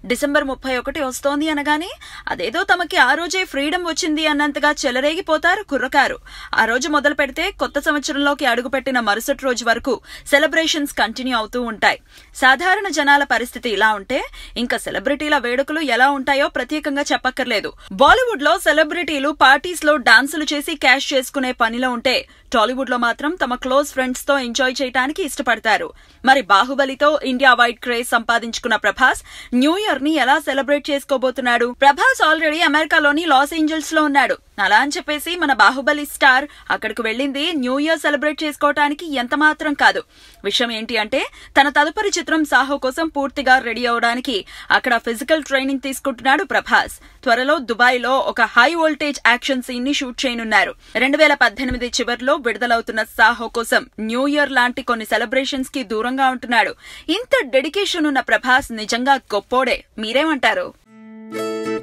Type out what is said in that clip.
December ముప్పై ఒకటి వస్తోంది అనగానే అదేదో తమకి ఆ రోజే ఫ్రీడమ్ వచ్చింది అన్నంతగా చెలరేగిపోతారు కుర్రకారు ఆ రోజు మొదలు పెడితే కొత్త సంవత్సరంలోకి అడుగుపెట్టిన మరుసటి రోజు వరకు సెలబ్రేషన్స్ కంటిన్యూ అవుతూ ఉంటాయి సాధారణ జనాల పరిస్థితి ఇలా ఉంటే ఇంకా సెలబ్రిటీల వేడుకలు ఎలా ఉంటాయో ప్రత్యేకంగా చెప్పక్కర్లేదు బాలీవుడ్ లో సెలబ్రిటీలు పార్టీస్ లో డాన్సులు చేసి క్యాష్ చేసుకునే పనిలో ఉంటే టాలీవుడ్ లో మాత్రం తమ క్లోజ్ ఫ్రెండ్స్ తో ఎంజాయ్ చేయడానికి ఇష్టపడతారు మరి బాహుబలితో ఇండియా వైడ్ క్రేజ్ సంపాదించుకున్న ప్రభాస్ న్యూ ఇయర్ ని ఎలా సెలబ్రేట్ చేసుకోబోతున్నాడు ప్రభాస్ ఆల్రెడీ అమెరికాలోని లాస్ ఏంజల్స్ లో ఉన్నాడు అలా అని చెప్పేసి మన బాహుబలి స్టార్ అక్కడికి వెళ్ళింది న్యూ ఇయర్ సెలబ్రేట్ చేసుకోవడానికి ఎంత మాత్రం కాదు విషయం ఏంటి అంటే తన తదుపరి చిత్రం సాహో కోసం పూర్తిగా రెడీ అవడానికి అక్కడ ఫిజికల్ ట్రైనింగ్ తీసుకుంటున్నాడు ప్రభాస్ త్వరలో దుబాయ్ లో ఒక హై వోల్టేజ్ యాక్షన్ సీన్ ని షూట్ చేయనున్నారు రెండు వేల పద్దెనిమిది చివరిలో విడుదలవుతున్న సాహో కోసం న్యూ ఇయర్ లాంటి కొన్ని సెలబ్రేషన్స్ కి దూరంగా ఉంటున్నాడు ఇంత డెడికేషన్ ఉన్న ప్రభాస్ నిజంగా గొప్పోడే మీరేమంటారు